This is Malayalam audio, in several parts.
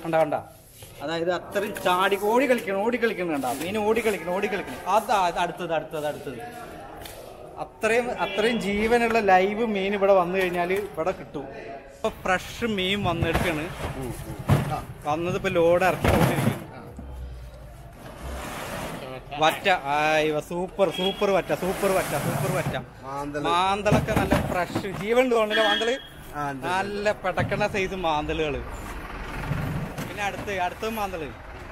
കണ്ട കണ്ട അതായത് അത്രയും ചാടി ഓടി കളിക്കണം ഓടി കളിക്കണം കണ്ട മീൻ ഓടി കളിക്കണം ഓടി കളിക്കണം അതാ അത് അടുത്തത് അടുത്തത് അടുത്തത് അത്രയും അത്രയും ജീവനുള്ള ലൈവ് മീൻ ഇവിടെ വന്നു കഴിഞ്ഞാൽ ഇവിടെ കിട്ടും ഇപ്പൊ ഫ്രഷ് മീൻ വന്നെടുക്കാണ് വന്നത് ഇപ്പൊ ലോഡ് ഇറക്കിക്കൊണ്ടിരിക്കുന്നു വറ്റ ആയിവ സൂപ്പർ സൂപ്പർ വറ്റ സൂപ്പർ വറ്റ സൂപ്പർ വറ്റ മാന്തളൊക്കെ നല്ല ഫ്രഷ് ജീവൻ തോന്നില്ല മാന്തള് നല്ല പെടക്കണ സൈസ് മാന്തളുകള് പിന്നെ അടുത്ത് അടുത്ത മാന്തള്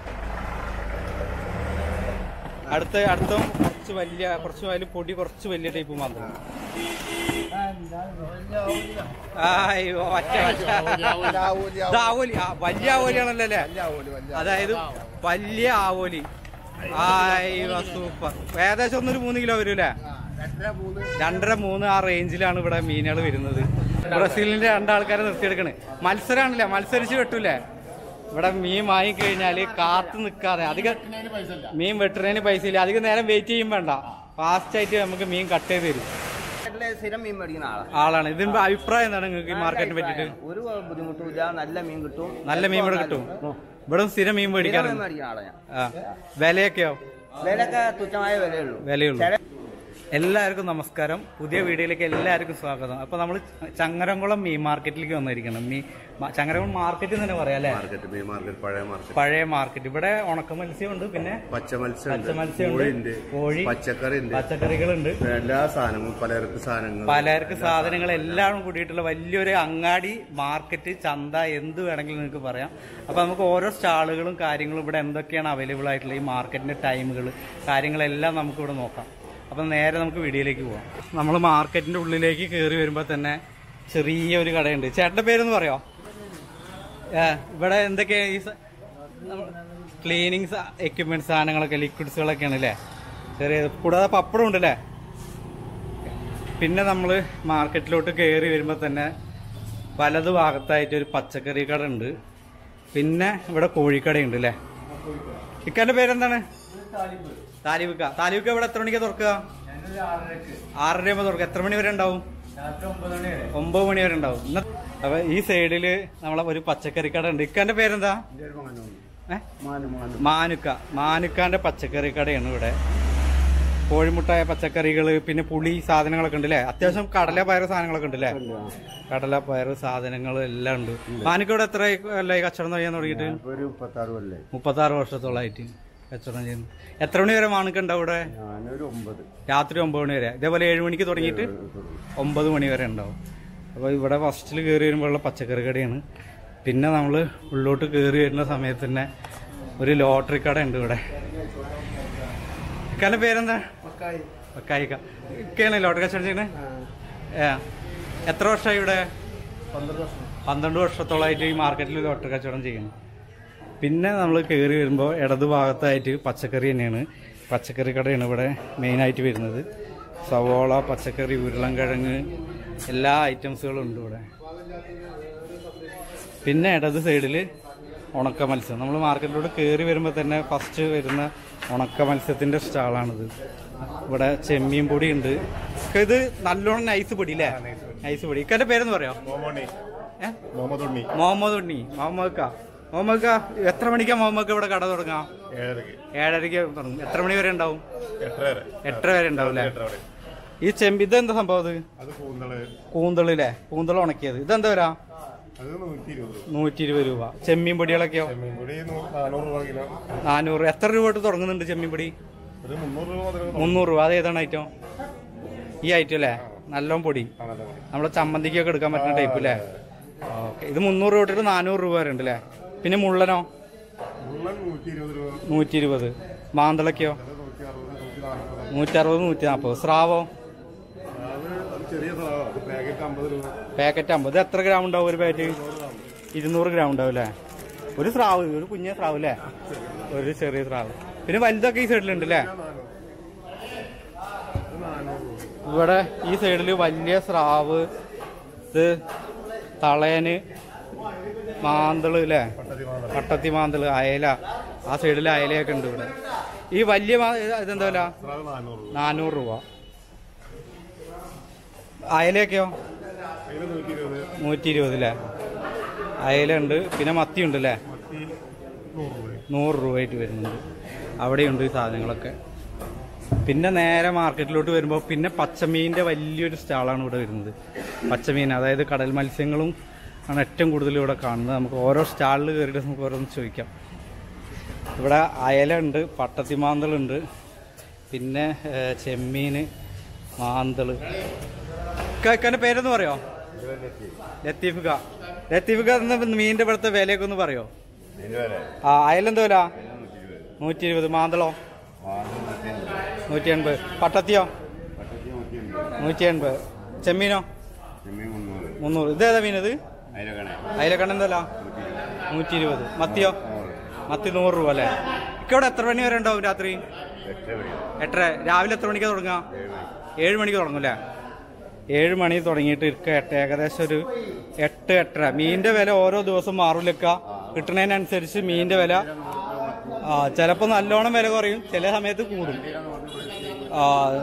അടുത്ത അടുത്ത കുറച്ച് വലിയ കുറച്ച് വലിയ പൊടി കുറച്ച് വലിയ ടൈപ്പ് മാന്തള് ആയോ വറ്റ വറ്റ ഇത് ആവോലി ആ, വലിയ ആവോലിയാണല്ലോ അല്ലേ അതായത് വലിയ ആവോലി ആയോ സൂപ്പർ ഏകദേശം ഒന്നൊരു മൂന്ന് കിലോ വരും അല്ലേ രണ്ടര മൂന്ന് ആ റേഞ്ചിലാണ് ഇവിടെ മീനുകൾ വരുന്നത് ബ്രസീലിന്റെ രണ്ടാൾക്കാരെ നിർത്തിയെടുക്കണ് മത്സരമാണല്ലേ മത്സരിച്ച് വെട്ടൂലേ ഇവിടെ മീൻ വാങ്ങിക്കഴിഞ്ഞാല് കാത്തു നിൽക്കാതെ അധികം മീൻ വെട്ടുന്നതിന് പൈസ ഇല്ല അധികം നേരം വെയിറ്റ് ചെയ്യും വേണ്ട ഫാസ്റ്റ് ആയിട്ട് നമുക്ക് മീൻ കട്ട് ചെയ്ത് തരും സ്ഥിരം മീൻ മേടിക്കുന്ന ആളാണ് ആളാണ് ഇതിന്റെ അഭിപ്രായം എന്താണ് നിങ്ങൾക്ക് ഈ മാർക്കറ്റിനെ പറ്റിയിട്ട് ഒരു ബുദ്ധിമുട്ടുമില്ല നല്ല മീൻ കിട്ടും നല്ല മീൻ ഇവിടെ കിട്ടും ഇവിടെ സ്ഥിരം മീൻ സ്ഥിരം മീൻ മേടിക്കാറുണ്ട് മേടിക്കുന്ന ആളാണ് ഞാൻ ആ വിലയൊക്കെയോ വിലയൊക്കെ തുച്ഛമായ വിലയുള്ളൂ വിലയുള്ളൂ എല്ലാവർക്കും നമസ്കാരം പുതിയ വീഡിയോയിലേക്ക് എല്ലാവർക്കും സ്വാഗതം അപ്പൊ നമ്മൾ ചങ്ങരംകുളം മീൻ മാർക്കറ്റിലേക്ക് വന്നിരിക്കണം മീ മ- ചങ്ങരംകുളം മാർക്കറ്റ് എന്ന് തന്നെ പറയാം അല്ലേ മാർക്കറ്റ് മീൻ മാർക്കറ്റ് പഴയ മാർക്കറ്റ് പഴയ മാർക്കറ്റ് ഇവിടെ ഉണക്ക മത്സ്യമുണ്ട് പിന്നെ പച്ച മത്സ്യമുണ്ട് പച്ച മത്സ്യമുണ്ട് കോഴിയുണ്ട് കോഴി പച്ചക്കറി ഉണ്ട് പച്ചക്കറികളുണ്ട് എല്ലാ സാധനങ്ങളും പലചരക്ക് സാധനങ്ങൾ പലർക്ക് സാധനങ്ങൾ എല്ലാം കൂടിയിട്ടുള്ള വലിയൊരു അങ്ങാടി മാർക്കറ്റ് ചന്ത എന്ത് വേണമെങ്കിലും നിങ്ങൾക്ക് പറയാം അപ്പൊ നമുക്ക് ഓരോ സ്റ്റാളുകളും കാര്യങ്ങളും ഇവിടെ എന്തൊക്കെയാണ് അവൈലബിൾ ആയിട്ടുള്ള ഈ മാർക്കറ്റിന്റെ ടൈമുകൾ കാര്യങ്ങളെല്ലാം നമുക്ക് ഇവിടെ നോക്കാം അപ്പൊ നേരെ നമുക്ക് വീഡിയോയിലേക്ക് പോവാം നമ്മൾ മാർക്കറ്റിന്റെ ഉള്ളിലേക്ക് കയറി വരുമ്പോൾ തന്നെ ചെറിയ ഒരു കടയുണ്ട് ചേട്ടന്റെ പേരൊന്ന് പറയോ ഏ, ഇവിടെ എന്തൊക്കെയാ ഈ ക്ലീനിങ് എക്യുപ്മെന്റ് സാധനങ്ങളൊക്കെ ലിക്വിഡ്സുകളൊക്കെയാണ് അല്ലേ ചെറിയ കൂടാതെ പപ്പടം ഉണ്ടല്ലേ പിന്നെ നമ്മൾ മാർക്കറ്റിലോട്ട് കയറി വരുമ്പോൾ തന്നെ വലതു ഭാഗത്തായിട്ട് ഒരു പച്ചക്കറി കട ഉണ്ട് പിന്നെ ഇവിടെ കോഴിക്കടയുണ്ട് അല്ലേ ഇക്കാന്റെ പേരെന്താണ് താലിബിക്ക താലിബിക്ക ഇവിടെ എത്ര മണിക്കാ തുറക്കുക ആറര ആകുമ്പോൾ തുറക്കുക എത്ര മണി വരെ ഉണ്ടാവും ഒമ്പത് മണി വരെ ഉണ്ടാവും ഇന്ന അപ്പൊ ഈ സൈഡില് നമ്മളെ ഒരു പച്ചക്കറി കട ഉണ്ട് ഇക്കാന്റെ പേരെന്താ ഏ? മാനുക്ക മാനുക്കാന്റെ പച്ചക്കറി കടയാണ് ഇവിടെ കോഴിമുട്ടായ പച്ചക്കറികള് പിന്നെ പുളി സാധനങ്ങളൊക്കെ ഉണ്ട് അല്ലേ അത്യാവശ്യം കടല പയറ് സാധനങ്ങളൊക്കെ ഉണ്ട് അല്ലേ കടല പയറ് സാധനങ്ങൾ എല്ലാം ഉണ്ട് മാനുക്കോടെ എത്ര അല്ലേ കച്ചവടം ചെയ്യാൻ തുടങ്ങിയിട്ട് ഒരു മുപ്പത്താറ് കൊല്ലേ മുപ്പത്തി ആറ് വർഷത്തോളായിട്ട് കച്ചവടം ചെയ്യുന്നു എത്ര മണി വരെ മാനുക്ക ഉണ്ടാവും ഇവിടെ ഞാനൊരു ഒമ്പത് രാത്രി ഒമ്പത് മണി വരെ ഇതേപോലെ ഏഴ് മണിക്ക് തുടങ്ങിയിട്ട് ഒമ്പത് മണി വരെ ഉണ്ടാവും അപ്പോൾ ഇവിടെ ഫസ്റ്റിൽ കയറി വരുമ്പോഴുള്ള പച്ചക്കറി കടയാണ് പിന്നെ നമ്മൾ ഉള്ളോട്ട് കയറി വരുന്ന സമയത്ത് തന്നെ ഒരു ലോട്ടറി കട ഉണ്ട് ഇവിടെ ഇക്കാന്റെ പേരെന്താ ഒക്കായിക്ക ഇക്കയാണ് ലോട്ടറി കച്ചവടം ചെയ്യണേ ഏ എത്ര വർഷമായി ഇവിടെ പന്ത്രണ്ട് വർഷത്തോളമായിട്ട് ഈ മാർക്കറ്റിൽ ലോട്ടറി കച്ചവടം ചെയ്യുന്നു പിന്നെ നമ്മൾ കയറി വരുമ്പോൾ ഇടത് ഭാഗത്തായിട്ട് പച്ചക്കറി തന്നെയാണ് പച്ചക്കറി കടയാണ് ഇവിടെ മെയിനായിട്ട് വരുന്നത് സവോള പച്ചക്കറി ഉരുളൻകിഴങ്ങ് എല്ലാ ഐറ്റംസുകളും ഉണ്ട് ഇവിടെ പിന്നെ ഇടത് സൈഡിൽ ഉണക്ക മത്സ്യം നമ്മൾ മാർക്കറ്റിലൂടെ കയറി വരുമ്പോൾ തന്നെ ഫസ്റ്റ് വരുന്ന ഉണക്ക മത്സ്യത്തിൻ്റെ സ്റ്റാളാണിത് ഇവിടെ ചെമ്മീൻ പൊടി ഉണ്ട് ഇത് നല്ലോണം നൈസ് പൊടി അല്ലേ നൈസ് പൊടി ഇക്കൻ്റെ പേരെന്ന് പറയാം ഏഹ് മുഹമ്മദ് ഉണ്ണി മുഹമ്മദ് ഉണ്ണി മുഹമ്മദ് മുഹമ്മദ് എത്ര മണിക്കാ മുഹമ്മദ് ഇവിടെ കട തുടങ്ങാം ഏഴരക്ക് ഏഴരയ്ക്ക് തുടങ്ങും എത്ര മണി വരെ ഉണ്ടാവും എട്ടര എട്ടര വരെ ഉണ്ടാവും അല്ലേ ഈ ചെമ്പ് ഇതെന്താ സംഭവം ഇത് അത് കൂന്തള് കൂന്തളില്ലേ കൂന്തൾ ഉണക്കിയത് ഇതെന്താ വരാ അത് നൂറ്റി ഇരുപത് നൂറ്റി ഇരുപത് രൂപ ചെമ്മീൻ പൊടികളൊക്കെയോ ചെമ്മീൻ പൊടി നാനൂറ് രൂപ കിലോ നാനൂറ് എത്ര രൂപ തൊട്ട് തുടങ്ങുന്നുണ്ട് ചെമ്മീൻ പൊടി ഒരു മുന്നൂറ് രൂപ മുതൽ മുന്നൂറ് രൂപ അത് ഏതാണ് ഐറ്റം ഈ ഐറ്റം അല്ലേ നല്ലോണം പൊടി കാണാതെ മതി നമ്മുടെ ചമ്മന്തിക്കൊക്കെ എടുക്കാൻ പറ്റുന്ന ടൈപ്പ് അല്ലേ ഓക്കെ ഇത് മുന്നൂറ് രൂപ തൊട്ടിട്ട് നാനൂറ് രൂപ വരെ ഉണ്ട് അല്ലേ പിന്നെ മുള്ളനോ മുള്ളൻ നൂറ്റി ഇരുപത് രൂപ നൂറ്റി ഇരുപത് മാന്തളക്കയോ അത് നൂറ്റി അറുപത് നൂറ്റി നാൽപ്പത് നൂറ്റി അറുപത് നൂറ്റി നാൽപ്പത് സ്രാവോ അത് അത് ചെറിയ സാധനം അത് പാക്കറ്റ് അമ്പത് രൂപ പാക്കറ്റ് അമ്പത് ഇത് എത്ര ഗ്രാം ഉണ്ടാവും ഒരു പാക്കറ്റ് ഇരുന്നൂറ് ഗ്രാം ഉണ്ടാവും അല്ലേ ഒരു സ്രാവ് ഒരു കുഞ്ഞ സ്രാവ് അല്ലേ ഒരു ചെറിയ സ്രാവ് പിന്നെ വലുതൊക്കെ ഈ സൈഡിലുണ്ട് അല്ലേ ഇവിടെ ഈ സൈഡിൽ വലിയ സ്രാവ് ഇത് തളയന് മാന്തള് അല്ലേ പട്ടത്തി മാന്തള് അയല ആ സൈഡിൽ അയലയൊക്കെ ഉണ്ട് ഇവിടെ ഈ വലിയ മാ- ഇതെന്താ വില അത് നാനൂറ് രൂപ നാനൂറ് രൂപ അയലയൊക്കെയോ അതിന് നൂറ്റി ഇരുപത് നൂറ്റി ഇരുപത് അല്ലേ അയല ഉണ്ട് പിന്നെ മത്തി ഉണ്ട് അല്ലേ മത്തി നൂറ് രൂപ നൂറ് രൂപയായിട്ട് വരുന്നുണ്ട് അവിടെയുണ്ട് ഈ സാധനങ്ങളൊക്കെ പിന്നെ നേരെ മാർക്കറ്റിലോട്ട് വരുമ്പോൾ പിന്നെ പച്ചമീനിന്റെ വലിയൊരു സ്റ്റാളാണ് ഇവിടെ വരുന്നത് പച്ചമീൻ അതായത് കടൽ മത്സ്യങ്ങളും ആണ് ഏറ്റവും കൂടുതൽ ഇവിടെ കാണുന്നത് നമുക്ക് ഓരോ സ്റ്റാളിൽ കയറിയിട്ട് നമുക്ക് ഓരോന്ന് ചോദിക്കാം ഇവിടെ അയല ഉണ്ട് പട്ടത്തിമാന്തളുണ്ട് പിന്നെ ഏഹ്, ചെമ്മീന് മാന്തള് ഇക്കാന്റെ പേരൊന്ന് പറയോ ലത്തീഫിക്ക ലത്തീഫിക്ക എന്ന മീനിന്റെ ഇവിടുത്തെ വിലയൊക്കെ ഒന്ന് പറയോ ആ അയലെന്ത് വില നൂറ്റി ഇരുപത് മാന്തളോ നൂറ്റി എൺപത് പട്ടത്തിയോ നൂറ്റി എൺപത് ചെമ്മീനോ മുന്നൂറ് ഇതേതാ മീൻ ഇത് അയിലക്കണ്ണ എന്തല്ല നൂറ്റി ഇരുപത് മത്തിയോ മത്തി നൂറ് രൂപ അല്ലേ ഇക്ക ഇവിടെ എത്ര മണി വരെ ഉണ്ടാവും രാത്രി എട്ടര രാവിലെ എത്ര മണിക്കാ തുടങ്ങുക ഏഴ് മണിക്ക് തുടങ്ങും അല്ലേ ഏഴ് മണി തുടങ്ങിയിട്ട് ഇരിക്ക എട്ട് ഏകദേശം ഒരു എട്ട് എട്ടര മീനിന്റെ വില ഓരോ ദിവസം മാറൂലക്ക കിട്ടുന്നതിനനുസരിച്ച് മീനിന്റെ വില ആ ചിലപ്പോ നല്ലോണം വില കുറയും ചില സമയത്ത് കൂടും ആ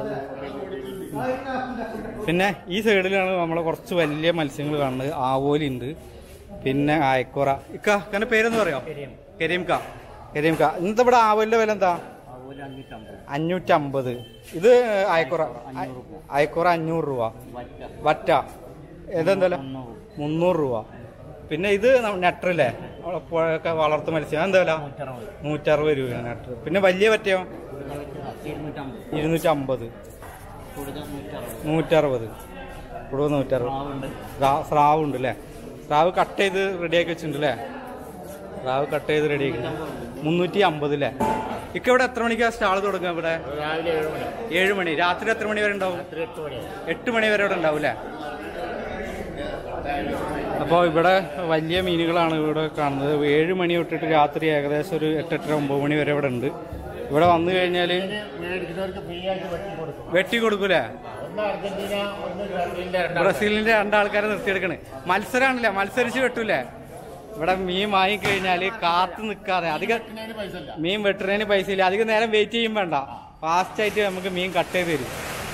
പിന്നെ ഈ സൈഡിലാണ് നമ്മളെ കുറച്ച് വലിയ മത്സ്യങ്ങൾ കാണുന്നത് ആവോലി ഉണ്ട് പിന്നെ ആയക്കുറ ഇക്ക ഇക്കന്റെ പേരെന്ന് പറയോ കരീം ക കരീം ക ഇന്നത്തെ ഇവിടെ ആവോലിന്റെ വില എന്താ അഞ്ഞൂറ്റമ്പത് ഇത് അയക്കുറ അയക്കുറ അഞ്ഞൂറ് രൂപ വറ്റ ഇതെന്തല്ല മുന്നൂറ് രൂപ പിന്നെ ഇത് നെട്ടറില്ലേ പുഴയൊക്കെ വളർത്തു മത്സ്യം എന്താ വില നൂറ്ററുപത് രൂപ നെട്ടർ പിന്നെ വലിയ വറ്റയോ ഇരുന്നൂറ്റമ്പത് നൂറ്ററുപത് കൂടുതൽ നൂറ്ററുപത് സ്രാ- സ്രാവ് ഉണ്ട് അല്ലേ സ്രാവ് കട്ട് ചെയ്ത് റെഡിയാക്കി വെച്ചിട്ടുണ്ട് അല്ലേ സ്രാവ് കട്ട് ചെയ്ത് റെഡിയാക്കി മുന്നൂറ്റി അമ്പത് അല്ലേ ഇക്ക ഇവിടെ എത്ര മണിക്കാ സ്റ്റാൾ തുടങ്ങുക ഇവിടെ രാവിലെ ഏഴ് മണി ഏഴ് മണി രാത്രി എത്ര മണി വരെ ഉണ്ടാവും രാത്രി എട്ട് മണി എട്ട് മണി വരെ ഇവിടെ ഉണ്ടാവും അല്ലേ അപ്പോൾ ഇവിടെ വലിയ മീനുകളാണ് ഇവിടെ കാണുന്നത് ഏഴ് മണി തൊട്ടിട്ട് രാത്രി ഏകദേശം ഒരു എട്ടെട്ടര ഒമ്പത് മണി വരെ ഇവിടെ ഉണ്ട് ഇവിടെ വന്നു കഴിഞ്ഞാൽ മേടിക്കുന്നവർക്ക് ഫ്രീ ആയിട്ട് വെട്ടി കൊടുക്കും വെട്ടി കൊടുക്കൂലേ ഒന്ന് അർജന്റീന ഒന്ന് ബ്രസീലിന്റെ രണ്ടാം ബ്രസീലിന്റെ രണ്ടാൾക്കാരെ നിർത്തിയെടുക്കണേ മത്സരമാണല്ലേ മത്സരിച്ച് വെട്ടൂലേ ഇവിടെ മീൻ വാങ്ങിക്കഴിഞ്ഞാല് കാത്തു നിൽക്കാതെ അധികം പൈസ ഇല്ല മീൻ വെട്ടുന്നതിന് പൈസ ഇല്ല അധികം നേരം വെയിറ്റ് ചെയ്യും വേണ്ട ഫാസ്റ്റ് ആയിട്ട് നമുക്ക് മീൻ കട്ട് ചെയ്ത് തരും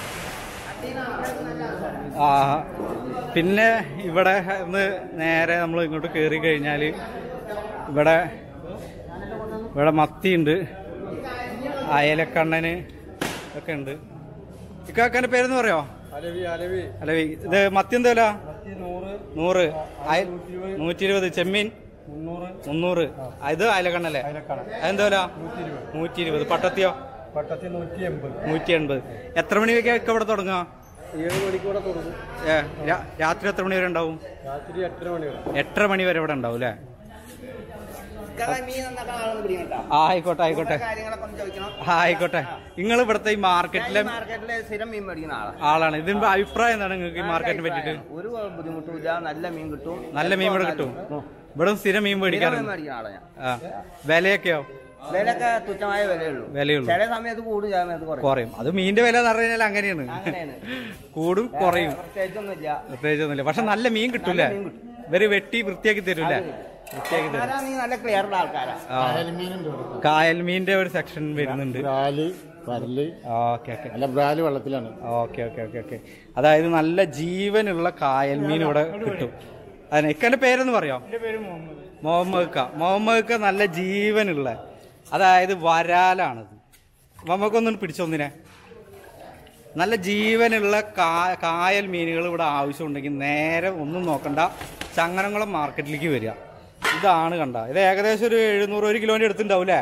ആ പിന്നെ ഇവിടെ ഒന്ന് നേരെ നമ്മൾ ഇങ്ങോട്ട് കയറി കഴിഞ്ഞാൽ ഇവിടെ ഇവിടെ മത്തിയുണ്ട് അയലക്കണ്ണന് ഒക്കെ ഉണ്ട് ഇക്കാക്കന്റെ പേരെന്ന് പറയോ അലവി അലവി അലവി ഇത് മത്തി എന്താ വില നൂറ് നൂറ് അയ- നൂറ്റി ഇരുപത് ചെമ്മീൻ മുന്നൂറ് മുന്നൂറ് ആ, ഇത് അയലക്കണ്ണല്ലേ അയലക്കണ്ണൻ. അതെന്താ വില നൂറ്റി ഇരുപത് നൂറ്റി ഇരുപത് പട്ടത്തിയോ പട്ടത്തി നൂറ്റി എൺപത് നൂറ്റി എൺപത് എത്ര മണിയൊക്കെ ഇവിടെ തുടങ്ങുക ഏഴ് മണിക്കൂടെ തുടങ്ങും ഏ, രാ- രാത്രി എത്ര മണി വരെ ഉണ്ടാവും രാത്രി എട്ടര മണി വരെ എട്ടര മണി വരെ ഇവിടെ ഉണ്ടാവും അല്ലേ മീൻ നന്നാക്കാൻ ആളൊന്ന് പിടിക്കണ്ട ആ, ആയിക്കോട്ടെ ആയിക്കോട്ടെ കാര്യങ്ങളൊക്കെ ഒന്ന് ചോദിക്കണം ആ, ആയിക്കോട്ടെ നിങ്ങൾ ഇവിടുത്തെ ഈ മാർക്കറ്റിലെ മാർക്കറ്റിലെ സ്ഥിരം മീൻ മേടിക്കുന്ന ആളാ ആളാണ് ഇതിന്റെ അഭിപ്രായം എന്താണ് നിങ്ങൾക്ക് ഈ മാർക്കറ്റിനെ പറ്റിയിട്ട് ഒരു ബുദ്ധിമുട്ടുമില്ല നല്ല മീൻ കിട്ടും നല്ല മീൻ ഇവിടെ കിട്ടും ഇവിടെ സ്ഥിരം മീൻ സ്ഥിരം മീൻ മേടിക്കാറുണ്ട് മേടിക്കുന്ന ആളാ ഞാൻ ആ വിലയൊക്കെയോ വിലയൊക്കെ തുച്ഛമായ വിലയുള്ളൂ വിലയുള്ളൂ ചില സമയത്ത് കൂടും ചില സമയത്ത് കുറയും കുറയും അത് മീനിന്റെ വില എന്ന് പറഞ്ഞു കഴിഞ്ഞാൽ അങ്ങനെയാണ് അങ്ങനെയാണ് കൂടും കുറയും പ്രത്യേകിച്ചൊന്നുമില്ല പ്രത്യേകിച്ചൊന്നുമില്ല പക്ഷെ നല്ല മീൻ കിട്ടൂലേ നല്ല മീൻ കിട്ടും. ഇവര് വെട്ടി വൃത്തിയാക്കി തരൂലേ വൃത്തിയാക്കി തരും ആരാ നീ നല്ല ക്ലിയർ ഉള്ള ആൾക്കാരാ ആ മീനുണ്ട് ഇവിടെ കായൽ മീനിന്റെ ഒരു സെക്ഷൻ വരുന്നുണ്ട് ബ്രാല് പരല് ഓക്കെ ഓക്കെ അല്ല ബ്രാല് വെള്ളത്തിലാണ് ഓക്കെ ഓക്കെ ഓക്കെ ഓക്കെ അതായത് നല്ല ജീവനുള്ള കായൽ മീൻ ഇവിടെ കിട്ടും അതിന് ഇക്കന്റെ പേരെന്ന് പറയോ മുഹമ്മദ് ക മുഹമ്മദ് ക നല്ല ജീവനുള്ള അതായത് വരാലാണിത് നമുക്കൊന്നും പിടിച്ചൊന്നിനെ നല്ല ജീവനുള്ള കാ- കായൽ മീനുകൾ ഇവിടെ ആവശ്യമുണ്ടെങ്കിൽ നേരെ ഒന്നും നോക്കണ്ട ചങ്ങനകുളം മാർക്കറ്റിലേക്ക് വരിക ഇതാണ് കണ്ട ഇത് ഏകദേശം ഒരു എഴുന്നൂറ് ഒരു കിലോന്റെ അടുത്തുണ്ടാവൂലേ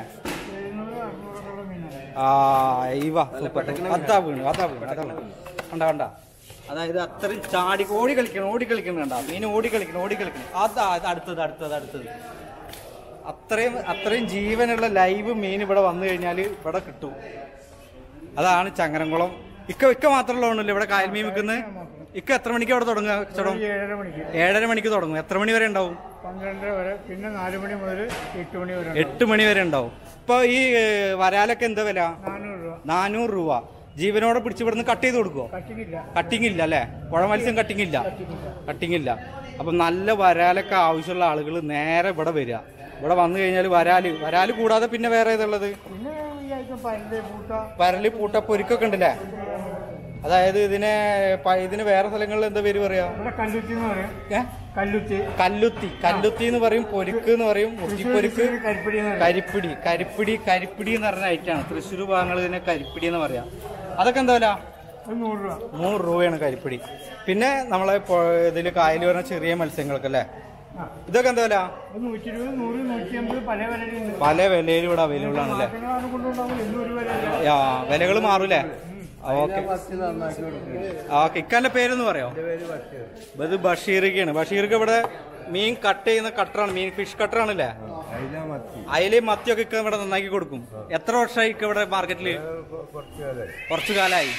ആ ഇവ സൂപ്പർ അതാ വീണ് അതാ വീണ് അതാ വീണ് കണ്ട കണ്ട അതായത് അത്രയും ചാടി ഓടി കളിക്കണം ഓടി കളിക്കണം കണ്ട മീൻ ഓടി കളിക്കണം ഓടി കളിക്കണം അതാ അത് അടുത്തത് അടുത്തത് അടുത്തത് അത്രയും അത്രയും ജീവനുള്ള ലൈവ് മീൻ ഇവിടെ വന്നു കഴിഞ്ഞാൽ ഇവിടെ കിട്ടും അതാണ് ചങ്ങരംകുളം ഇക്ക ഇക്ക മാത്രമുള്ളതാണല്ലോ ഇവിടെ കായൽ മീൻ വിൽക്കുന്നത് ഇക്ക എത്ര മണിക്ക് അവിടെ തുടങ്ങുക കച്ചവടം ഏഴര മണിക്ക് ഏഴര മണിക്ക് തുടങ്ങും എത്ര മണി വരെ ഉണ്ടാവും പന്ത്രണ്ടര വരെ പിന്നെ നാല് മണി മുതൽ എട്ട് മണി വരെ എട്ട് മണി വരെ ഉണ്ടാവും ഇപ്പൊ ഈ ഏ, വരാലൊക്കെ എന്താ വില നാനൂറ് രൂപ നാനൂറ് രൂപ ജീവനോടെ പിടിച്ച് ഇവിടുന്ന് കട്ട് ചെയ്ത് കൊടുക്കുവോ കട്ടിക്കില്ല കട്ടിങ് ഇല്ല അല്ലേ പുഴ മത്സ്യം കട്ടിങ് ഇല്ല കട്ടിങ് ഇല്ല അപ്പൊ നല്ല വരാലൊക്കെ ആവശ്യമുള്ള ആളുകൾ നേരെ ഇവിടെ വരിക ഇവിടെ വന്നു കഴിഞ്ഞാൽ വരാല് വരാല് കൂടാതെ പിന്നെ വേറെ ഏതുള്ളത് പിന്നെ ഈ ഐറ്റം പരല് പൂട്ട വരല് പൂട്ട പൊരിക്കൊക്കെ ഉണ്ടല്ലേ അതായത് ഇതിനെ പ- ഇതിന് വേറെ സ്ഥലങ്ങളിൽ എന്താ പേര് പറയാ ഇവിടെ കല്ലുത്തി എന്ന് പറയും ഏ? കല്ലുത്തി കല്ലുത്തി കല്ലുത്തി എന്ന് പറയും പൊരുക്ക് എന്ന് പറയും മുത്തിപ്പൊരുക്ക് തൃശ്ശൂർ കരിപ്പടി എന്ന് പറയും കരിപ്പിടി കരിപ്പിടി കരിപ്പിടി എന്ന് പറഞ്ഞ ഐറ്റാണ് തൃശ്ശൂർ ഭാഗങ്ങൾ ഇതിനെ കരിപ്പിടി എന്ന് പറയാം അതൊക്കെ എന്താ വില അത് നൂറ് രൂപ നൂറ് രൂപയാണ് കരിപ്പിടി പിന്നെ നമ്മളെ ഇതിൽ കായൽ വരുന്ന ചെറിയ മത്സ്യങ്ങൾക്ക് അല്ലേ ആ ഇതൊക്കെ എന്താ വില അത് നൂറ്റി ഇരുപത് നൂറ് നൂറ്റി അമ്പത് പല വിലയുണ്ട് പല വിലയിലും ഇവിടെ അവൈലബിൾ ആണല്ലേ മാറ്റങ്ങളാണ് കൊണ്ടുണ്ടാവും എന്നും ഒരു വിലയല്ല ആ വിലകൾ മാറൂലേ ഓക്കെ ഓക്കെ ഇക്കാന്റെ പേരൊന്ന് പറയോ ഇത് ബഷീറിക്കാണ് ബഷീർക്ക് ഇവിടെ മീൻ കട്ട് ചെയ്യുന്ന കട്ടറാണ് മീൻ ഫിഷ് കട്ടറാണല്ലേ അയിലയും മത്തിയൊക്കെ ഇക്ക ഇവിടെ നന്നാക്കി കൊടുക്കും എത്ര വർഷമായി ഇക്ക ഇവിടെ മാർക്കറ്റില് കുറച്ചു കാലായി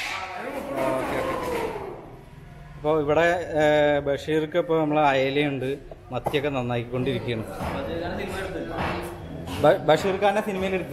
അപ്പോൾ ഇവിടെ ഏ, ബഷീർക്ക് ഇപ്പോൾ നമ്മൾ അയലയുണ്ട് മത്തിയൊക്കെ നന്നാക്കിക്കൊണ്ടിരിക്കുകയാണ് ബ- ബഷീർ ഖാന്റെ സിനിമയിലെടുത്ത്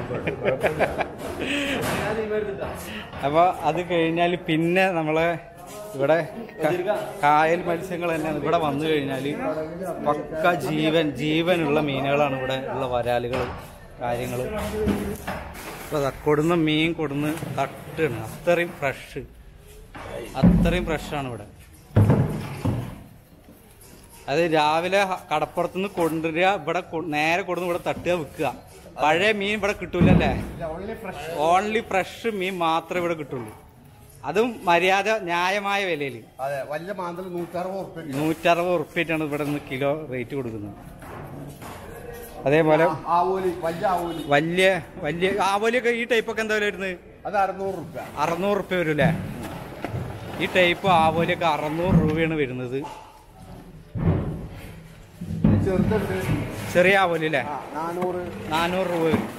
അപ്പൊ അത് കഴിഞ്ഞാൽ പിന്നെ നമ്മളെ ഇവിടെ ക- കായൽ മത്സ്യങ്ങൾ തന്നെയാണ് ഇവിടെ വന്നു കഴിഞ്ഞാൽ പക്ക ജീവൻ ജീവനുള്ള മീനുകളാണ് ഇവിടെ ഉള്ള വരാലുകൾ കാര്യങ്ങൾ അപ്പൊ ദാ കൊടുന്ന മീൻ കൊടുന്ന് തട്ടാണ് അത്രയും ഫ്രഷ് അത്രയും ഫ്രഷാണ് ഇവിടെ അത് രാവിലെ ഹ- കടപ്പുറത്തുനിന്ന് കൊണ്ടുവരിക ഇവിടെ കൊ- നേരെ കൊടുന്ന് ഇവിടെ തട്ടുക വിൽക്കുക പഴയ മീൻ ഇവിടെ കിട്ടൂലല്ലേ ഓൺലി ഫ്രഷ് മീൻ മാത്രമേ ഇവിടെ കിട്ടുള്ളൂ അതും മര്യാദ ന്യായമായ വിലയിൽ അതെ വലിയ മാന്തൽ നൂറ്ററുപത് ഉറുപ്പ്യ നൂറ്ററുപത് ഉറുപ്പ്യായിട്ടാണ് ഇവിടെ നിന്ന് കിലോ റേറ്റ് കൊടുക്കുന്നത് അതേപോലെ ആവോലി വലിയ ആവോലി വലിയ വലിയ ആവോലിയൊക്കെ ഈ ടൈപ്പൊക്കെ എന്താ വില വരുന്നത് അത് അറുന്നൂറ് ഉറുപ്പ്യ അറുന്നൂറ് റുപ്യ വരും അല്ലേ ഈ ടൈപ്പ് ആവോലിയൊക്കെ അറുന്നൂറ് രൂപയാണ് വരുന്നത് ചെറുതുണ്ട് ചെറിയ ആവോലി അല്ലേ ആ നാനൂറ് നാനൂറ് രൂപ വരും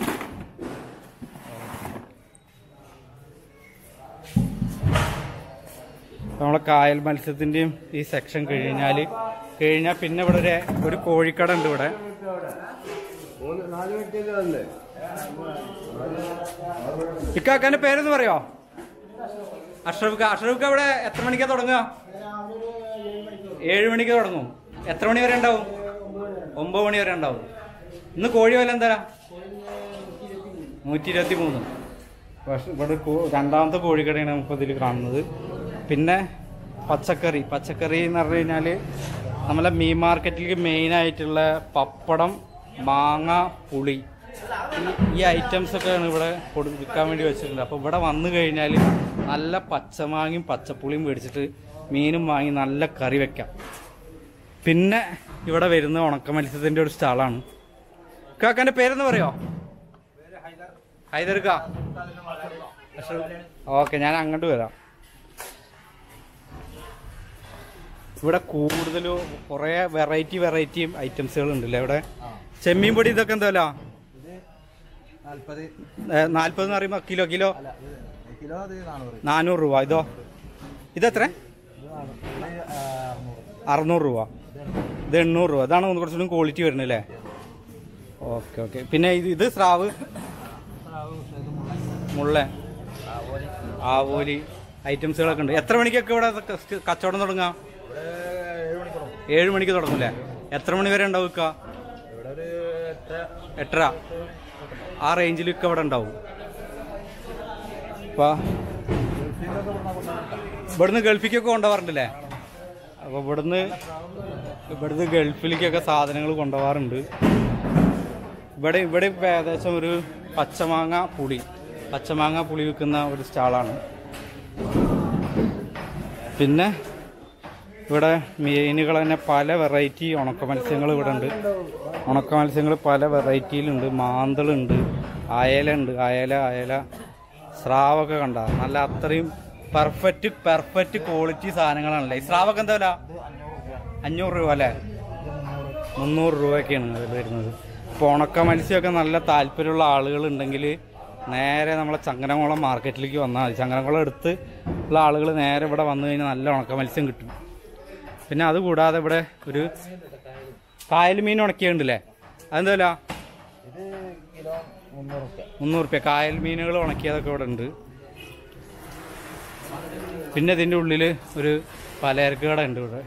നമ്മളെ കായൽ മത്സ്യത്തിന്റെയും ഈ സെക്ഷൻ കഴിഞ്ഞാൽ കഴിഞ്ഞാൽ പിന്നെ ഇവിടെ ഒരു ഒരു കോഴിക്കട ഉണ്ട് ഇവിടെ മൂന്ന് നാല് മിനിറ്റ് ഇക്കാക്കാന്റെ പേരെന്ന് പറയോ അഷ്റഫ് അഷ്റഫ് ഇവിടെ എത്ര മണിക്കാ തുടങ്ങുക ഏഴ് മണിക്ക് തുടങ്ങും എത്ര മണി വരെ ഉണ്ടാവും ഒമ്പത് മണി വരെ ഉണ്ടാവും ഇന്ന് കോഴി വില എന്താ നൂറ്റി ഇരുപത്തി മൂന്ന് പക്ഷെ ഇവിടെ കോ- രണ്ടാമത്തെ കോഴിക്കടയാണ് നമുക്ക് ഇതിൽ കാണുന്നത് പിന്നെ പച്ചക്കറി പച്ചക്കറി എന്ന് പറഞ്ഞു കഴിഞ്ഞാൽ നമ്മളെ മീൻ മാർക്കറ്റിലേക്ക് മെയിനായിട്ടുള്ള പപ്പടം മാങ്ങ പുളി ഈ- ഈ ഐറ്റംസ് ഒക്കെയാണ് ഇവിടെ കൊടു വിൽക്കാൻ വേണ്ടി വെച്ചിട്ടുണ്ട് അപ്പോൾ ഇവിടെ വന്നു കഴിഞ്ഞാൽ നല്ല പച്ചമാങ്ങയും പച്ചപ്പുളിയും മേടിച്ചിട്ട് മീനും വാങ്ങി നല്ല കറി വെക്കാം പിന്നെ ഇവിടെ വരുന്ന ഉണക്ക മത്സ്യത്തിൻ്റെ ഒരു സ്റ്റാളാണ് കാക്കാൻ്റെ പേരെന്ന് പറയോ ഹൈദർക്ക ഓക്കെ ഞാൻ അങ്ങോട്ട് വരാം ഇവിടെ കൂടുതലും കുറേ വെറൈറ്റി വെറൈറ്റി ഐറ്റംസുകൾ ഉണ്ടല്ലേ ഇവിടെ ചെമ്മീൻ പൊടി ഇതൊക്കെ എന്താ വില നാൽപ്പത് എന്ന് പറയുമ്പോൾ കിലോ കിലോ കിലോ അത് നാനൂറ് നാനൂറ് രൂപ ഇതോ ഇതെത്ര അറുന്നൂറ് രൂപ ഇത് എണ്ണൂറ് രൂപ ഇതാണ് ഒന്ന് കുറച്ചുകൂടി ക്വാളിറ്റി വരുന്നത് അല്ലേ ഓക്കെ ഓക്കെ പിന്നെ ഇത് ഇത് സ്രാവ് മുള്ള ആവോലി ഐറ്റംസുകളൊക്കെ ഉണ്ട് എത്ര മണിക്കൊക്കെ ഇവിടെ ക- കച്ചവടം തുടങ്ങാം ഏഴ് മണിക്ക് തുടങ്ങൂലേ എത്ര മണി വരെ ഉണ്ടാവും ഇക്ക എട്ടര ആ റേഞ്ചിലൊക്കെ ഇവിടെ ഉണ്ടാവും അപ്പൊ ഇവിടുന്ന് ഗൾഫിക്കൊക്കെ കൊണ്ടുപോകാറുണ്ടല്ലേ അപ്പൊ ഇവിടുന്ന് ഇവിടുന്ന് ഗൾഫിലേക്കൊക്കെ സാധനങ്ങൾ കൊണ്ടുപോകാറുണ്ട് ഇവിടെ ഇവിടെ ഇപ്പൊ ഏകദേശം ഒരു പച്ചമാങ്ങ പുളി പച്ചമാങ്ങ പുളി വിൽക്കുന്ന ഒരു സ്റ്റാളാണ് പിന്നെ ഇവിടെ മീനുകൾ തന്നെ പല വെറൈറ്റി ഉണക്ക മത്സ്യങ്ങൾ ഇവിടെ ഉണ്ട് ഉണക്ക മത്സ്യങ്ങൾ പല വെറൈറ്റിയിലുണ്ട് മാന്തളുണ്ട് അയലുണ്ട് അയല അയല സ്രാവൊക്കെ കണ്ട നല്ല അത്രയും പെർഫെക്റ്റ് പെർഫെക്റ്റ് ക്വാളിറ്റി സാധനങ്ങളാണല്ലേ ഈ സ്രാവൊക്കെ എന്താ വില അഞ്ഞൂറ് രൂപ അല്ലേ മുന്നൂറ് രൂപയൊക്കെയാണ് അതിൽ വരുന്നത് അപ്പോൾ ഉണക്ക മത്സ്യമൊക്കെ നല്ല താല്പര്യമുള്ള ആളുകൾ ഉണ്ടെങ്കിൽ നേരെ നമ്മളെ ചങ്ങനകുളം മാർക്കറ്റിലേക്ക് വന്നാൽ മതി ചങ്ങനകുളം എടുത്ത് ഉള്ള ആളുകൾ നേരെ ഇവിടെ വന്നു കഴിഞ്ഞാൽ നല്ല ഉണക്ക മത്സ്യം കിട്ടും പിന്നെ അതുകൂടാതെ ഇവിടെ ഒരു കായൽ മീൻ ഉണക്കിയുണ്ടല്ലേ അതെന്താ വില ഇത് കിലോ മുന്നൂറ് റുപ്യ മുന്നൂറ് റുപ്യ കായൽ മീനുകൾ ഉണക്കിയതൊക്കെ ഇവിടെ ഉണ്ട് പിന്നെ ഇതിൻ്റെ ഉള്ളിൽ ഒരു പലചരക്ക് കട ഉണ്ട് ഇവിടെ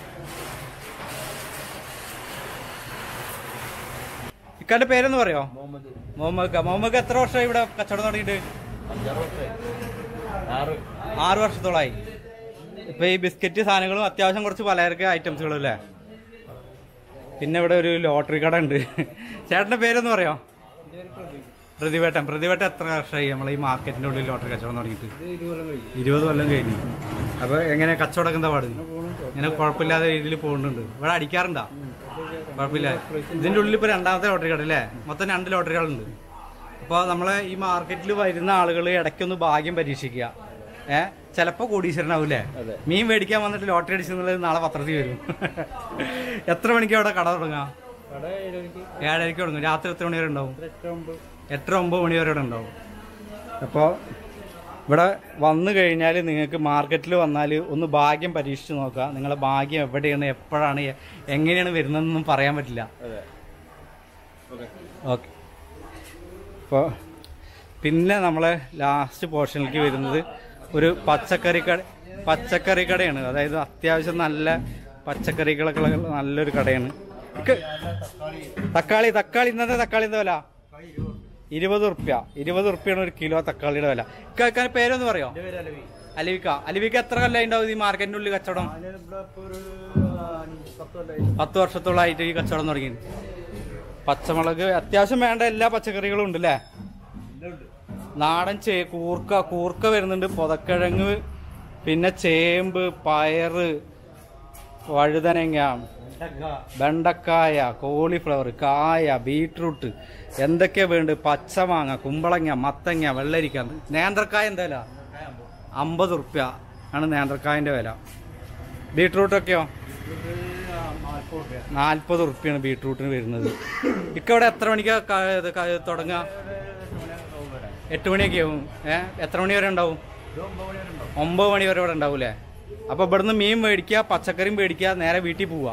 ഇക്കാന്റെ പേരെന്ന് പറയോ മുഹമ്മദ് ക. മുഹമ്മദ് ക എത്ര വർഷമായി ഇവിടെ കച്ചവടം തുടങ്ങിയിട്ട് ആറ് വർഷത്തോളമായി ഇപ്പൊ ഈ ബിസ്ക്കറ്റ് സാധനങ്ങളും അത്യാവശ്യം കുറച്ച് പലചരക്ക് ഐറ്റംസുകളും അല്ലേ പിന്നെ ഇവിടെ ഒരു ലോട്ടറി കട ഉണ്ട് ചേട്ടന്റെ പേരൊന്ന് പറയോ പ്രതിവേട്ടൻ പ്രതിവേട്ടൻ എത്ര വർഷമായി നമ്മൾ ഈ മാർക്കറ്റിന്റെ ഉള്ളിൽ ലോട്ടറി കച്ചവടം തുടങ്ങിയിട്ട് ഇരുപത് കൊല്ലം കഴിഞ്ഞു അപ്പൊ എങ്ങനെ കച്ചവടം എന്താ പാട് ഇങ്ങനെ കുഴപ്പമില്ലാത്ത രീതിയിൽ പോകുന്നുണ്ട് ഇവിടെ അടിക്കാറുണ്ടോ കുഴപ്പമില്ല ഇതിന്റെ ഉള്ളിൽ ഇപ്പൊ രണ്ടാമത്തെ ലോട്ടറി കട അല്ലേ മൊത്തം രണ്ട് ലോട്ടറികളുണ്ട് അപ്പോൾ നമ്മളെ ഈ മാർക്കറ്റിൽ വരുന്ന ആളുകൾ ഇടയ്ക്കൊന്ന് ഭാഗ്യം പരീക്ഷിക്കുക ഏ ചിലപ്പോ കോടീശ്വരനാവൂലേ മീൻ മേടിക്കാൻ വന്നിട്ട് ലോട്ടറി അടിച്ചെന്നുള്ളത് നാളെ പത്രത്തിൽ വരും എത്ര മണിക്ക് അവിടെ കട തുടങ്ങാം ഏഴരയ്ക്ക് തുടങ്ങും രാത്രി എത്ര മണി വരെ ഉണ്ടാവും എട്ടര ഒമ്പത് മണി വരെ ഇവിടെ ഉണ്ടാവും അപ്പോൾ ഇവിടെ വന്നു കഴിഞ്ഞാൽ നിങ്ങൾക്ക് മാർക്കറ്റിൽ വന്നാൽ ഒന്ന് ഭാഗ്യം പരീക്ഷിച്ച് നോക്കുക നിങ്ങളെ ഭാഗ്യം എവിടെയാണ് എപ്പോഴാണ് എ- എങ്ങനെയാണ് വരുന്നതെന്നൊന്നും പറയാൻ പറ്റില്ല ഓക്കെ അപ്പോൾ പിന്നെ നമ്മളെ ലാസ്റ്റ് പോർഷനിലേക്ക് വരുന്നത് ഒരു പച്ചക്കറി കട പച്ചക്കറി കടയാണ് അതായത് അത്യാവശ്യം നല്ല പച്ചക്കറികളൊക്കെ ഉള്ള നല്ലൊരു കടയാണ് ഇക്ക് തക്കാളി തക്കാളി ഇന്നത്തെ തക്കാളി എന്താ വില ഇരുപത് ഉറുപ്യ ഇരുപത് ഉറുപ്പ്യാണ് ഒരു കിലോ തക്കാളിയുടെ വില ഇക്കാൻ പേരൊന്ന് പറയോ അലിവിക്ക അലിവിക്ക എത്ര കൊല്ലം ഉണ്ടാവും ഈ മാർക്കറ്റിന്റെ ഉള്ളിൽ കച്ചവടം പത്ത് വർഷത്തോളമായിട്ട് ഈ കച്ചവടം തുടങ്ങി പച്ചമുളക് അത്യാവശ്യം വേണ്ട എല്ലാ പച്ചക്കറികളും ഉണ്ട് അല്ലേ നാടൻ ചേ കൂർക്ക കൂർക്ക വരുന്നുണ്ട് പൊതക്കിഴങ്ങ് പിന്നെ ചേമ്പ് പയറ് വഴുതനങ്ങ വെണ്ടക്കായ കോളിഫ്ലവർ കായ ബീട്രൂട്ട് എന്തൊക്കെയാ വേണ്ടത് പച്ചമാങ്ങ കുമ്പളങ്ങ മത്തങ്ങ വെള്ളരിക്ക നേന്ത്രക്കായ എന്താ വില അമ്പത് ഉറുപ്യ ആണ് നേന്ത്രക്കായന്റെ വില ബീട്രൂട്ടൊക്കെയോ നാൽപ്പത് ഉറുപ്പ്യാണ് ബീട്രൂട്ടിന് വരുന്നത് ഇക്ക ഇവിടെ എത്ര മണിക്കാ ക- ഇത് ക- തുടങ്ങുക എട്ട് മണിയൊക്കെ ആവും ഏ എത്ര മണി വരെ ഉണ്ടാവും ഒമ്പത് മണി വരെ ഇവിടെ ഉണ്ടാവൂലേ അപ്പൊ ഇവിടുന്ന് മീൻ മേടിക്കുക പച്ചക്കറിയും മേടിക്കുക നേരെ വീട്ടിൽ പോവുക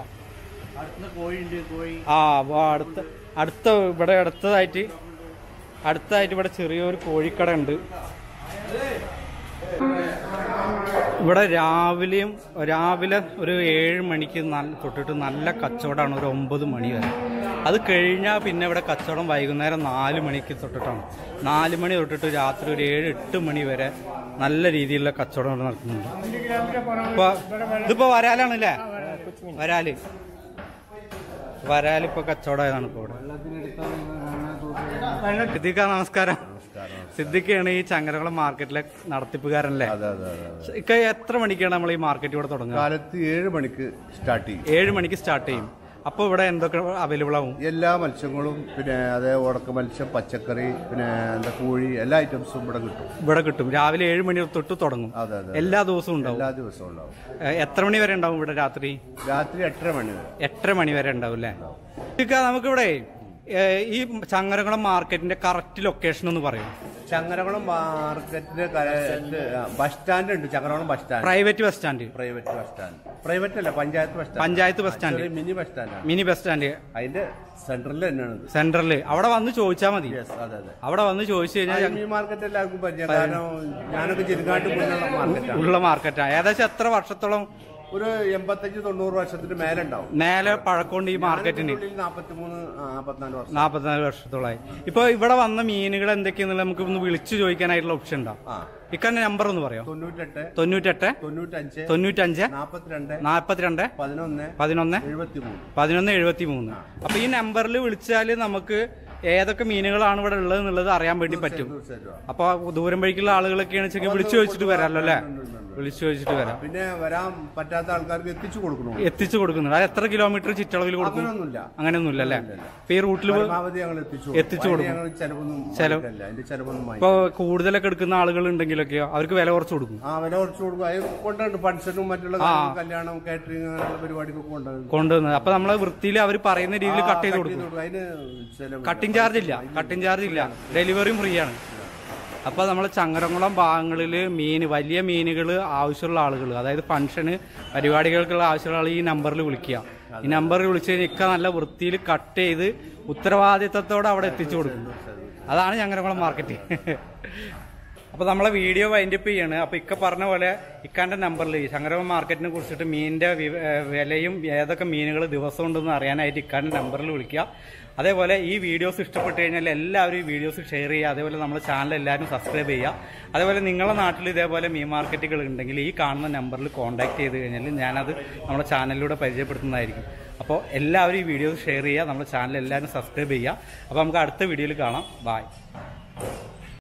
ആ അപ്പൊ അടുത്ത അടുത്ത ഇവിടെ അടുത്തതായിട്ട് അടുത്തതായിട്ട് ഇവിടെ ചെറിയൊരു കോഴിക്കട ഉണ്ട് ഇവിടെ രാവിലെയും രാവിലെ ഒരു ഏഴ് മണിക്ക് നല്ല തൊട്ടിട്ട് നല്ല കച്ചവടമാണ് ഒരു ഒമ്പത് മണി വരെ അത് കഴിഞ്ഞാൽ പിന്നെ ഇവിടെ കച്ചവടം വൈകുന്നേരം നാല് മണിക്ക് തൊട്ടിട്ടാണ് നാല് മണി തൊട്ടിട്ട് രാത്രി ഒരു ഏഴ് എട്ട് മണി വരെ നല്ല രീതിയിലുള്ള കച്ചവടം ഇവിടെ നടക്കുന്നുണ്ട് ഇപ്പൊ ഇതിപ്പോ വരാലാണല്ലേ വരാല് വരാലിപ്പോ കച്ചവടമായതാണ് ഇപ്പൊ ഇവിടെ സിദ്ദിഖ നമസ്കാരം സിദ്ദിഖയാണ് ഈ ചങ്ങരകുളം മാർക്കറ്റിലെ നടത്തിപ്പുകാരനല്ലേ അതെ അതെ അതെ ഇക്ക എത്ര മണിക്കാണ് നമ്മൾ ഈ മാർക്കറ്റ് ഇവിടെ തുടങ്ങുക കാലത്ത് ഏഴ് മണിക്ക് സ്റ്റാർട്ട് ചെയ്യും ഏഴ് മണിക്ക് സ്റ്റാർട്ട് ചെയ്യും അപ്പോൾ ഇവിടെ എന്തൊക്കെ അവൈലബിൾ ആവും എല്ലാ മത്സ്യങ്ങളും പിന്നെ അതേ ഉടക്ക മത്സ്യം പച്ചക്കറി പിന്നെ എന്താ കോഴി എല്ലാ ഐറ്റംസും ഇവിടെ കിട്ടും ഇവിടെ കിട്ടും രാവിലെ ഏഴ് മണി തൊട്ട് തുടങ്ങും അതെ അതെ എല്ലാ ദിവസവും ഉണ്ടാവും എല്ലാ ദിവസവും ഉണ്ടാവും ഏ, എത്ര മണി വരെ ഉണ്ടാവും ഇവിടെ രാത്രി രാത്രി എട്ടര മണി വരെ എട്ടര മണി വരെ ഉണ്ടാവും അല്ലേ ഇക്ക നമുക്കിവിടെ ഏ, ഈ ചങ്ങരകുളം മാർക്കറ്റിന്റെ കറക്റ്റ് ലൊക്കേഷൻ ഒന്ന് പറയും ചങ്ങരകുളം മാർക്കറ്റിന്റെ ബസ് സ്റ്റാൻഡ് ഉണ്ട് Changarakulam bus stand private bus stand private bus stand private അല്ല panchayat bus stand panchayat bus stand ചെറിയ മിനി ബസ് സ്റ്റാൻഡാണ് മിനി ബസ് സ്റ്റാൻഡ് അതിന്റെ സെന്ററിൽ തന്നെയാണ് ഇത് സെന്ററിൽ അവിടെ വന്ന് ചോദിച്ചാൽ മതി യെസ് അതെ അതെ അവിടെ വന്ന് ചോദിച്ചു കഴിഞ്ഞാൽ ഈ മാർക്കറ്റ് എല്ലാവർക്കും പരിചയം കാരണം ഞാനൊക്കെ ചെറുകാട്ട് മുന്നുള്ള മാർക്കറ്റാണ് ഉള്ള മാർക്കറ്റാണ് ഏകദേശം എത്ര വർഷത്തോളം ഒരു എൺപത്തഞ്ച് തൊണ്ണൂറ് വർഷത്തിന് മേലുണ്ടാവും നേരെ പഴക്കമുണ്ട് ഈ മാർക്കറ്റിന് നാപ്പത്തിമൂന്ന് നാപ്പത്തിനാല് വർഷം നാപ്പത്തിനാല് വർഷത്തോളമായി ഇപ്പൊ ഇവിടെ വന്ന മീനുകൾ എന്തൊക്കെയാണെന്നുള്ള നമുക്ക് ഒന്ന് വിളിച്ചു ചോദിക്കാനായിട്ടുള്ള ഓപ്ഷൻ ഉണ്ടാവും ആ ഇക്കന്റെ നമ്പർ ഒന്ന് പറയോ തൊണ്ണൂറ്റെട്ട് തൊണ്ണൂറ്റെട്ട് തൊണ്ണൂറ്റഞ്ച് തൊണ്ണൂറ്റഞ്ച് നാപ്പത്തിരണ്ട് നാൽപ്പത്തിരണ്ട് പതിനൊന്ന് പതിനൊന്ന് എഴുപത്തിമൂന്ന് പതിനൊന്ന് എഴുപത്തി മൂന്ന് അപ്പൊ ഈ നമ്പറിൽ വിളിച്ചാൽ നമുക്ക് ഏതൊക്കെ മീനുകളാണ് ഇവിടെ ഉള്ളത് എന്നുള്ളത് അറിയാൻ വേണ്ടി പറ്റും തീർച്ചയായിട്ടും അപ്പൊ ദൂരം വഴിക്കുള്ള ആളുകളൊക്കെയാണ് വെച്ചെങ്കിൽ വിളിച്ചു ചോദിച്ചിട്ട് വരാമല്ലോ അല്ലേ വിളിച്ചു ചോദിച്ചിട്ട് വരാം പിന്നെ വരാൻ പറ്റാത്ത ആൾക്കാർക്ക് എത്തിച്ചു കൊടുക്കണോ എത്തിച്ചു കൊടുക്കുന്നുണ്ട് അത് എത്ര കിലോമീറ്റർ ചുറ്റളവിൽ കൊടുക്കും അങ്ങനൊന്നുമില്ല അങ്ങനെയൊന്നുമില്ല അല്ലേ ഇപ്പൊ ഈ റൂട്ടിൽ പരമാവധി ഞങ്ങൾ എത്തിച്ചു എത്തിച്ചു അതിന് കൊടുക്കും. ഞങ്ങൾ ചെലവൊന്നും ചെലവ്- വാങ്ങിക്കലില്ല. അതിന്റെ ചെലവൊന്നും ഇപ്പൊ വാങ്ങിക്കില്ല. കൂടുതലൊക്കെ എടുക്കുന്ന ആളുകൾ ഉണ്ടെങ്കിലൊക്കെയോ അവർക്ക് വില കുറച്ച് കൊടുക്കും ആ വില കുറച്ച് കൊടുക്കും അത് കൊണ്ടുണ്ട് ഫംഗ്ഷനും മറ്റുള്ള കാര്യങ്ങളും, കല്യാണം കാറ്ററിംഗ് അങ്ങനെയുള്ള പരിപാടിക്കൊക്കെ കൊണ്ടുവരും കൊണ്ടുവന്നത് അപ്പൊ നമ്മളെ വൃത്തിയിൽ അവർ പറയുന്ന രീതിയിൽ കട്ട് ചെയ്ത് കൊടുക്കും അതിന് ചെലവ് കട്ടിംഗ് ചാർജ് ഇല്ല കട്ടിംഗ് ചാർജ് ഇല്ല ഡെലിവറിയും ഫ്രീ ആണ് അപ്പൊ നമ്മൾ ചങ്ങരംകുളം ഭാഗങ്ങളിൽ മീൻ വലിയ മീനുകൾ ആവശ്യമുള്ള ആളുകൾ അതായത് ഫംഗ്ഷന് പരിപാടികൾക്കുള്ള ആവശ്യമുള്ള ആൾ ഈ നമ്പറിൽ വിളിക്കുക ഈ നമ്പറിൽ വിളിച്ച് കഴിഞ്ഞാൽ ഇക്ക നല്ല വൃത്തിയിൽ കട്ട് ചെയ്ത് ഉത്തരവാദിത്തത്തോടെ അവിടെ എത്തിച്ചു കൊടുക്കും അതാണ് ചങ്ങരംകുളം മാർക്കറ്റ് അപ്പൊ നമ്മളെ വീഡിയോ വൈൻഡപ്പ് ചെയ്യാണ് അപ്പൊ ഇക്ക പറഞ്ഞ പോലെ ഇക്കാന്റെ നമ്പറിൽ ചങ്ങരകുളം മാർക്കറ്റിനെ കുറിച്ചിട്ട് മീനിന്റെ വി- ഏ, വിലയും ഏതൊക്കെ മീനുകൾ ദിവസം ഉണ്ടെന്ന് അറിയാനായിട്ട് ഇക്കാന്റെ നമ്പറിൽ വിളിക്കുക അതേപോലെ ഈ വീഡിയോസ് ഇഷ്ടപ്പെട്ട് കഴിഞ്ഞാൽ എല്ലാവരും ഈ വീഡിയോസ് ഷെയർ ചെയ്യുക അതേപോലെ നമ്മുടെ ചാനൽ എല്ലാവരും സബ്സ്ക്രൈബ് ചെയ്യുക അതേപോലെ നിങ്ങളുടെ നാട്ടിൽ ഇതേപോലെ മീൻ മാർക്കറ്റുകൾ ഉണ്ടെങ്കിൽ ഈ കാണുന്ന നമ്പറിൽ കോൺടാക്ട് ചെയ്ത് കഴിഞ്ഞാൽ ഞാനത് നമ്മുടെ ചാനലിലൂടെ പരിചയപ്പെടുത്തുന്നതായിരിക്കും അപ്പോൾ എല്ലാവരും ഈ വീഡിയോസ് ഷെയർ ചെയ്യുക നമ്മുടെ ചാനൽ എല്ലാവരും സബ്സ്ക്രൈബ് ചെയ്യുക അപ്പോൾ നമുക്ക് അടുത്ത വീഡിയോയിൽ കാണാം ബായ്